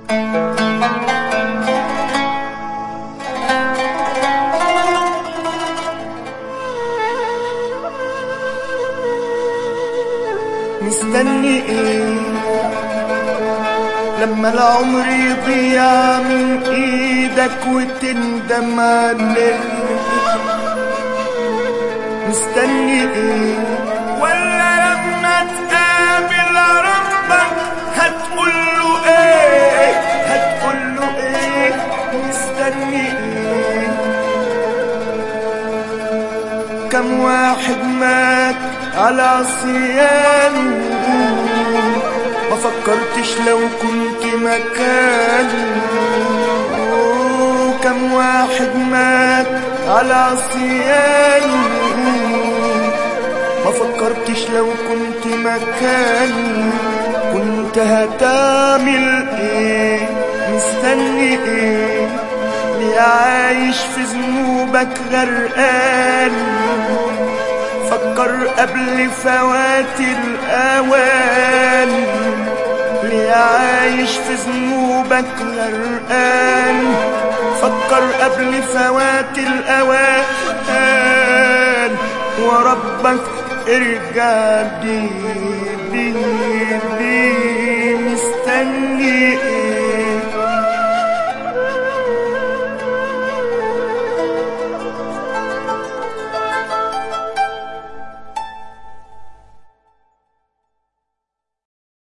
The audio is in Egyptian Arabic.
مستني ايه لما العمر يضيع من ايدك وتندم عليه مستني ايه ولا لما تقابل ربك هتقول له ايه هتقول له ايه مستني ايه كم واحد مات على عصيانه ما فكرتش لو كنت مكانه كم واحد مات على عصيانه ما فكرتش لو كنت مكانه كنت هتعمل ايه مستني ايه ليه عايش في ذنوبك غرقان فكر قبل فوات الأوان ليه عايش في ذنوبك غرقان فكر قبل فوات الأوان وربك ارجع دي دي دي مستني